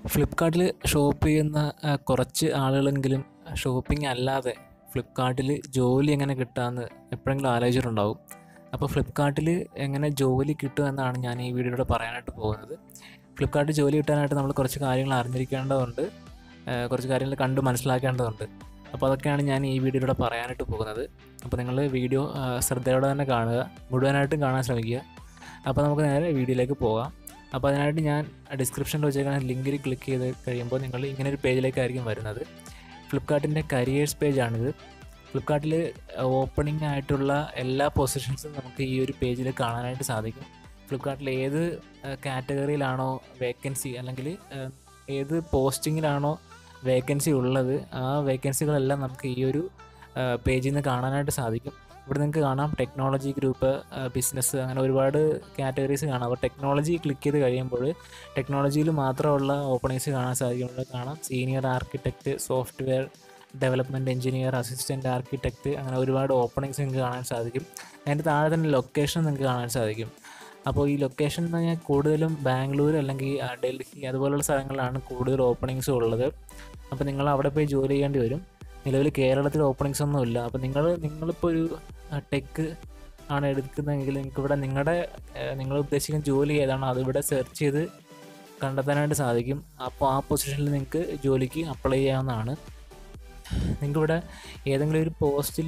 ഫ്ലിപ്പ്കാർട്ടിൽ ഷോപ്പ് ചെയ്യുന്ന ആ, കുറച്ച് ആളുകളെങ്കിലും ഷോപ്പിംഗ് അല്ലാതെ ഫ്ലിപ്പ്കാർട്ടിൽ ജോലി എങ്ങനെ കിട്ടാമെന്ന് എപ്പോഴെങ്കിലും ആലോചിച്ചിട്ടുണ്ടാവും അപ്പോൾ ഫ്ലിപ്പ്കാർട്ടിൽ എങ്ങനെ ജോലി കിട്ടും എന്നാണ് ഞാൻ ഈ വീഡിയോയിലൂടെ പറയാനായിട്ട് പോകുന്നത് ഫ്ലിപ്പ്കാർട്ടിൽ ജോലി കിട്ടാനായിട്ട് നമ്മൾ കുറച്ച് കാര്യങ്ങൾ അറിഞ്ഞിരിക്കേണ്ടതുണ്ട് ആ, കുറച്ച് കാര്യങ്ങൾ കണ്ട് മനസ്സിലാക്കേണ്ടതുണ്ട് അപ്പോൾ അതൊക്കെയാണ് ഞാൻ ഈ വീഡിയോയിലൂടെ പറയാനായിട്ട് പോകുന്നത് അപ്പോൾ നിങ്ങൾ വീഡിയോ ആ, ശ്രദ്ധയോടെ തന്നെ കാണുക മുഴുവനായിട്ടും കാണാൻ ശ്രമിക്കുക അപ്പോൾ നമുക്ക് നേരെ വീഡിയോയിലേക്ക് പോകാം അപ്പോൾ അതിനായിട്ട് ഞാൻ ഡിസ്ക്രിപ്ഷനിൽ വെച്ചേക്കുന്ന ലിങ്കിൽ ക്ലിക്ക് ചെയ്ത് കഴിയുമ്പോൾ നിങ്ങൾ ഇങ്ങനെ ഒരു പേജിലേക്കായിരിക്കും വരുന്നത് ഫ്ലിപ്കാർട്ടിൻ്റെ കരിയേഴ്സ് പേജാണിത് ഫ്ലിപ്കാർട്ടിൽ ഓപ്പണിംഗ് ആയിട്ടുള്ള എല്ലാ പൊസിഷൻസും നമുക്ക് ഈ ഒരു പേജിൽ കാണാനായിട്ട് സാധിക്കും ഫ്ലിപ്കാർട്ടിൽ ഏത് കാറ്റഗറിയിലാണോ വേക്കൻസി അല്ലെങ്കിൽ ഏഹ്, ഏത് പോസ്റ്റിങ്ങിലാണോ വേക്കൻസി ഉള്ളത് ആ വേക്കൻസികളെല്ലാം നമുക്ക് ഈ ഒരു പേജിൽ നിന്ന് കാണാനായിട്ട് സാധിക്കും ഇവിടെ നിങ്ങൾക്ക് കാണാം ടെക്നോളജി ഗ്രൂപ്പ് ബിസിനസ് അങ്ങനെ ഒരുപാട് കാറ്റഗറീസ് കാണാം അപ്പോൾ ടെക്നോളജി ക്ലിക്ക് ചെയ്ത് കഴിയുമ്പോൾ ടെക്നോളജിയിൽ മാത്രമുള്ള ഓപ്പണിങ്സ് കാണാൻ സാധിക്കും ഇവിടെ കാണാം senior architect software development engineer assistant architect അങ്ങനെ ഒരുപാട് ഓപ്പണിങ്സ് നിങ്ങൾക്ക് കാണാൻ സാധിക്കും അതിൻ്റെ താഴെ തന്നെ ലൊക്കേഷൻ നിങ്ങൾക്ക് കാണാൻ സാധിക്കും അപ്പോൾ ഈ ലൊക്കേഷൻ എന്ന് പറഞ്ഞാൽ കൂടുതലും ബാംഗ്ലൂർ അല്ലെങ്കിൽ ആ, ഡൽഹി അതുപോലുള്ള സ്ഥലങ്ങളിലാണ് കൂടുതൽ ഓപ്പണിങ്സ് ഉള്ളത് അപ്പോൾ നിങ്ങൾ അവിടെ പോയി ജോലി ചെയ്യേണ്ടി വരും നിലവിൽ കേരളത്തിൽ ഓപ്പണിങ്സ് ഒന്നും ഇല്ല അപ്പോൾ നിങ്ങൾ നിങ്ങളിപ്പോൾ ഒരു ടെക്ക് ആണ് എടുക്കുന്നതെങ്കിൽ നിങ്ങൾക്ക് ഇവിടെ നിങ്ങളുടെ നിങ്ങൾ ഉദ്ദേശിക്കുന്ന ജോലി ഏതാണോ അതിവിടെ സെർച്ച് ചെയ്ത് കണ്ടെത്താനായിട്ട് സാധിക്കും അപ്പോൾ ആ പൊസിഷനിൽ നിങ്ങൾക്ക് ജോലിക്ക് അപ്ലൈ ചെയ്യാവുന്നതാണ് നിങ്ങൾക്ക് ഇവിടെ ഏതെങ്കിലും ഒരു പോസ്റ്റിൽ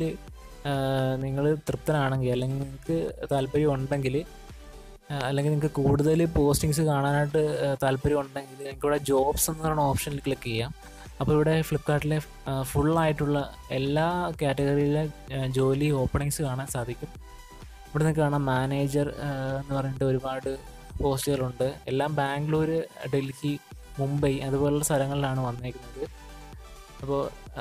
നിങ്ങൾ തൃപ്തനാണെങ്കിൽ അല്ലെങ്കിൽ നിങ്ങൾക്ക് താല്പര്യം ഉണ്ടെങ്കിൽ ആ, അല്ലെങ്കിൽ നിങ്ങൾക്ക് കൂടുതൽ പോസ്റ്റിങ്സ് കാണാനായിട്ട് ആ, താല്പര്യം ഉണ്ടെങ്കിൽ നിങ്ങൾക്ക് ഇവിടെ ജോബ്സ് എന്ന് പറയുന്ന ഓപ്ഷനിൽ ക്ലിക്ക് ചെയ്യാം അപ്പോൾ ഇവിടെ ഫ്ലിപ്കാർട്ടിലെ ഫുള്ളായിട്ടുള്ള എല്ലാ കാറ്റഗറിയിലെ ആ, ജോലി ഓപ്പണിങ്സ് കാണാൻ സാധിക്കും ഇവിടെ നിന്ന് കാണാം മാനേജർ എന്ന് പറഞ്ഞിട്ട് ഒരുപാട് പോസ്റ്റുകളുണ്ട് എല്ലാം ബാംഗ്ലൂർ ഡൽഹി മുംബൈ അതുപോലുള്ള സ്ഥലങ്ങളിലാണ് വന്നേക്കുന്നത് അപ്പോൾ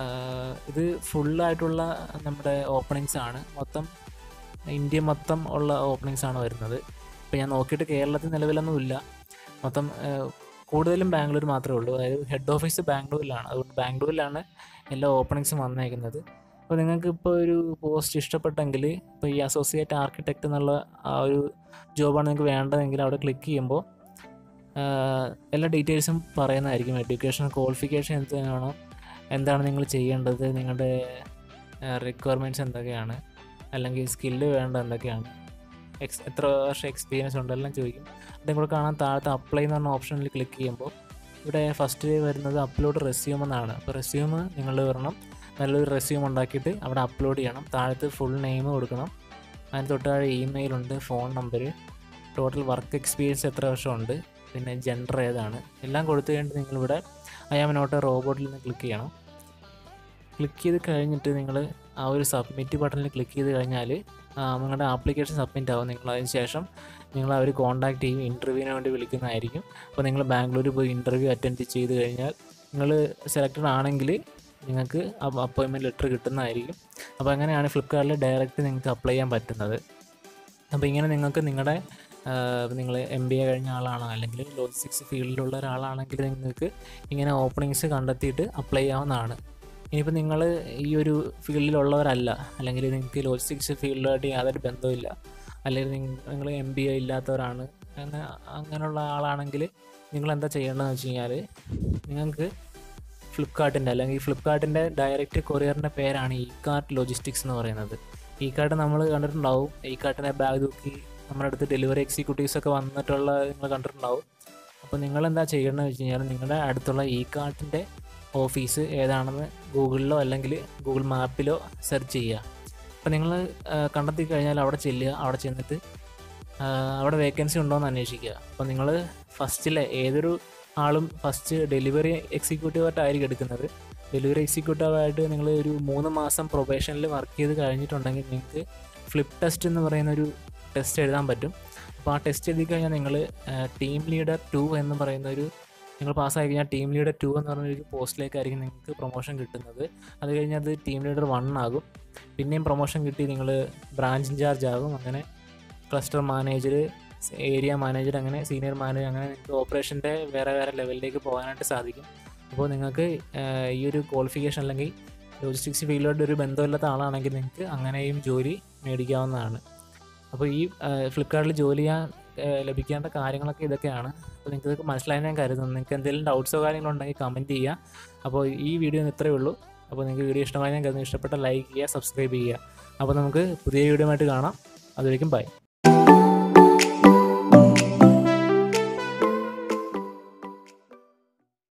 ഇത് ഫുള്ളായിട്ടുള്ള നമ്മുടെ ഓപ്പണിങ്സ് ആണ് മൊത്തം ഇന്ത്യ മൊത്തം ഉള്ള ഓപ്പണിങ്സ് ആണ് വരുന്നത് ഇപ്പോൾ ഞാൻ നോക്കിയിട്ട് കേരളത്തിൽ നിലവിലൊന്നും ഇല്ല മൊത്തം ആ, കൂടുതലും ബാംഗ്ലൂർ മാത്രമേ ഉള്ളൂ അതായത് ഹെഡ് ഓഫീസ് ബാംഗ്ലൂരിലാണ് അതുകൊണ്ട് ബാംഗ്ലൂരിലാണ് എല്ലാ ഓപ്പണിങ്സും വന്നേക്കുന്നത് അപ്പോൾ നിങ്ങൾക്ക് ഇപ്പോൾ ഒരു പോസ്റ്റ് ഇഷ്ടപ്പെട്ടെങ്കിൽ ഇപ്പോൾ ഈ അസോസിയേറ്റ് ആർക്കിടെക്റ്റ് എന്നുള്ള ആ ഒരു ജോബാണ് നിങ്ങൾക്ക് വേണ്ടതെങ്കിൽ അവിടെ ക്ലിക്ക് ചെയ്യുമ്പോൾ ആഹ്, എല്ലാ ഡീറ്റെയിൽസും പറയുന്നതായിരിക്കും എഡ്യൂക്കേഷൻ ക്വാളിഫിക്കേഷൻ എന്താണ് എന്താണ് നിങ്ങൾ ചെയ്യേണ്ടത് നിങ്ങളുടെ റിക്വയർമെൻറ്റ്സ് എന്തൊക്കെയാണ് അല്ലെങ്കിൽ സ്കില്ല് വേണ്ട എന്തൊക്കെയാണ് എക്സ് എത്ര വർഷം എക്സ്പീരിയൻസ് ഉണ്ട് എല്ലാം ചോദിക്കും അതും കൂടെ കാണാൻ താഴത്തെ അപ്ലൈ എന്ന് പറഞ്ഞ ഓപ്ഷനിൽ ക്ലിക്ക് ചെയ്യുമ്പോൾ ഇവിടെ ഫസ്റ്റ് വരുന്നത് അപ്ലോഡ് റെസ്യൂം എന്നാണ് അപ്പോൾ റെസ്യൂം നിങ്ങൾ വരണം നല്ലൊരു റെസ്യൂം ഉണ്ടാക്കിയിട്ട് അവിടെ അപ്ലോഡ് ചെയ്യണം താഴത്ത് ഫുൾ നെയിം കൊടുക്കണം അതിന് തൊട്ട് താഴെ ഇമെയിൽ ഉണ്ട് phone number total work experience എത്ര വർഷമുണ്ട് പിന്നെ ജെൻഡർ ഏതാണ് എല്ലാം കൊടുത്തു കഴിഞ്ഞിട്ട് നിങ്ങളിവിടെ ഐ ആം നോട്ട് റോബോട്ടിൽ നിന്ന് ക്ലിക്ക് ചെയ്യണം ക്ലിക്ക് ചെയ്ത് കഴിഞ്ഞിട്ട് നിങ്ങൾ ആ ഒരു സബ്മിറ്റ് ബട്ടണിൽ ക്ലിക്ക് ചെയ്ത് കഴിഞ്ഞാൽ നിങ്ങളുടെ ആപ്ലിക്കേഷൻ സബ്മിറ്റ് ആവും നിങ്ങൾ അതിന് ശേഷം നിങ്ങൾ അവർ കോൺടാക്ട് ചെയ്യും ഇൻ്റർവ്യൂവിന് വേണ്ടി വിളിക്കുന്നതായിരിക്കും അപ്പോൾ നിങ്ങൾ ബാംഗ്ലൂരിൽ പോയി ഇൻ്റർവ്യൂ അറ്റൻഡ് ചെയ്ത് കഴിഞ്ഞാൽ നിങ്ങൾ സെലക്റ്റഡ് ആണെങ്കിൽ നിങ്ങൾക്ക് അപ്പോയിൻമെൻറ്റ് ലെറ്റർ കിട്ടുന്നതായിരിക്കും അപ്പോൾ അങ്ങനെയാണ് ഫ്ലിപ്കാർട്ടിൽ ഡയറക്റ്റ് നിങ്ങൾക്ക് അപ്ലൈ ചെയ്യാൻ പറ്റുന്നത് അപ്പോൾ ഇങ്ങനെ നിങ്ങൾക്ക് നിങ്ങളുടെ നിങ്ങൾ എം ബി എ കഴിഞ്ഞ ആളാണോ അല്ലെങ്കിൽ ലോജിസ്റ്റിക്സ് ഫീൽഡിലുള്ള ഒരാളാണെങ്കിൽ നിങ്ങൾക്ക് ഇങ്ങനെ ഓപ്പണിങ്സ് കണ്ടെത്തിയിട്ട് അപ്ലൈ ചെയ്യാവുന്നതാണ് ഇനിയിപ്പോൾ നിങ്ങൾ ഈ ഒരു ഫീൽഡിലുള്ളവരല്ല അല്ലെങ്കിൽ നിങ്ങൾക്ക് ലോജിസ്റ്റിക്സ് ഫീൽഡുമായിട്ട് യാതൊരു ബന്ധവുമില്ല അല്ലെങ്കിൽ നിങ്ങൾ എം ബി എ ഇല്ലാത്തവരാണ് അങ്ങനെ അങ്ങനെയുള്ള ആളാണെങ്കിൽ നിങ്ങൾ എന്താ ചെയ്യേണ്ടതെന്ന് വെച്ച് കഴിഞ്ഞാൽ നിങ്ങൾക്ക് ഫ്ലിപ്കാർട്ടിൻ്റെ അല്ലെങ്കിൽ ഫ്ലിപ്കാർട്ടിൻ്റെ ഡയറക്റ്റ് കൊറിയറിൻ്റെ പേരാണ് ഇ കാർട്ട് ലോജിസ്റ്റിക്സ് എന്ന് പറയുന്നത് ഇ കാർട്ട് നമ്മൾ കണ്ടിട്ടുണ്ടാവും ഇ കാർട്ടിൻ്റെ ബാഗ് തൂക്കി നമ്മുടെ അടുത്ത് ഡെലിവറി എക്സിക്യൂട്ടീവ്സ് ഒക്കെ വന്നിട്ടുള്ള നിങ്ങൾ കണ്ടിട്ടുണ്ടാവും അപ്പോൾ നിങ്ങൾ എന്താ ചെയ്യേണ്ടതെന്ന് വെച്ച് കഴിഞ്ഞാൽ നിങ്ങളുടെ അടുത്തുള്ള ഇ കാർട്ടിൻ്റെ ഓഫീസ് ഏതാണെന്ന് ഗൂഗിളിലോ അല്ലെങ്കിൽ ഗൂഗിൾ മാപ്പിലോ സെർച്ച് ചെയ്യുക അപ്പോൾ നിങ്ങൾ കണ്ടെത്തി കഴിഞ്ഞാൽ അവിടെ ചെല്ലുക അവിടെ ചെന്നിട്ട് ആ, അവിടെ വേക്കൻസി ഉണ്ടോ എന്ന് അന്വേഷിക്കുക അപ്പോൾ നിങ്ങൾ ഫസ്റ്റിലെ ഏതൊരു ആളും ഫസ്റ്റ് ഡെലിവറി എക്സിക്യൂട്ടീവായിട്ടായിരിക്കും എടുക്കുന്നത് ഡെലിവറി എക്സിക്യൂട്ടീവായിട്ട് നിങ്ങൾ ഒരു മൂന്ന് മാസം പ്രൊബേഷനിൽ വർക്ക് ചെയ്ത് കഴിഞ്ഞിട്ടുണ്ടെങ്കിൽ നിങ്ങൾക്ക് ഫ്ലിപ്പ് ടെസ്റ്റ് എന്ന് പറയുന്ന ഒരു ടെസ്റ്റ് എഴുതാൻ പറ്റും അപ്പോൾ ആ ടെസ്റ്റ് എഴുതി കഴിഞ്ഞാൽ നിങ്ങൾ ടീം ലീഡർ ടു എന്ന് പറയുന്ന ഒരു നിങ്ങൾ പാസ്സായി കഴിഞ്ഞാൽ ടീം ലീഡർ ടു എന്ന് പറഞ്ഞ ഒരു പോസ്റ്റിലേക്കായിരിക്കും നിങ്ങൾക്ക് പ്രൊമോഷൻ കിട്ടുന്നത് അത് കഴിഞ്ഞാൽ അത് ടീം ലീഡർ വൺ ആകും പിന്നെയും പ്രൊമോഷൻ കിട്ടി നിങ്ങൾ ബ്രാഞ്ച് ഇൻചാർജ് ആകും അങ്ങനെ ക്ലസ്റ്റർ മാനേജർ ഏരിയ മാനേജർ അങ്ങനെ സീനിയർ മാനേജർ അങ്ങനെ നിങ്ങൾക്ക് ഓപ്പറേഷൻ്റെ വേറെ വേറെ ലെവലിലേക്ക് പോകാനായിട്ട് സാധിക്കും അപ്പോൾ നിങ്ങൾക്ക് ആഹ്, ഈ ഒരു ക്വാളിഫിക്കേഷൻ അല്ലെങ്കിൽ ലോജിസ്റ്റിക്സ് ഫീൽഡോട്ട് ഒരു ബന്ധമില്ലാത്ത ആളാണെങ്കിൽ നിങ്ങൾക്ക് അങ്ങനെയും ജോലി മേടിക്കാവുന്നതാണ് അപ്പോൾ ഈ ഫ്ലിപ്കാർട്ടിൽ ജോലി ചെയ്യാൻ ഏഹ്, ലഭിക്കേണ്ട കാര്യങ്ങളൊക്കെ ഇതൊക്കെയാണ് അപ്പോൾ നിങ്ങൾക്ക് ഇതൊക്കെ മനസ്സിലായെന്ന് ഞാൻ കരുതുന്നു നിങ്ങൾക്ക് എന്തെങ്കിലും ഡൗട്ട്സോ കാര്യങ്ങളോ ഉണ്ടെങ്കിൽ കമൻറ്റ് ചെയ്യുക അപ്പോൾ ഈ വീഡിയോ ഇത്രയേ ഉള്ളൂ അപ്പോൾ നിങ്ങൾക്ക് വീഡിയോ ഇഷ്ടമായി ഞാൻ കരുതുന്നു ഇഷ്ടപ്പെട്ട ലൈക്ക് ചെയ്യുക സബ്സ്ക്രൈബ് ചെയ്യുക അപ്പോൾ നമുക്ക് പുതിയ വീഡിയോ ആയിട്ട് കാണാം അതുവരേക്കും ബൈ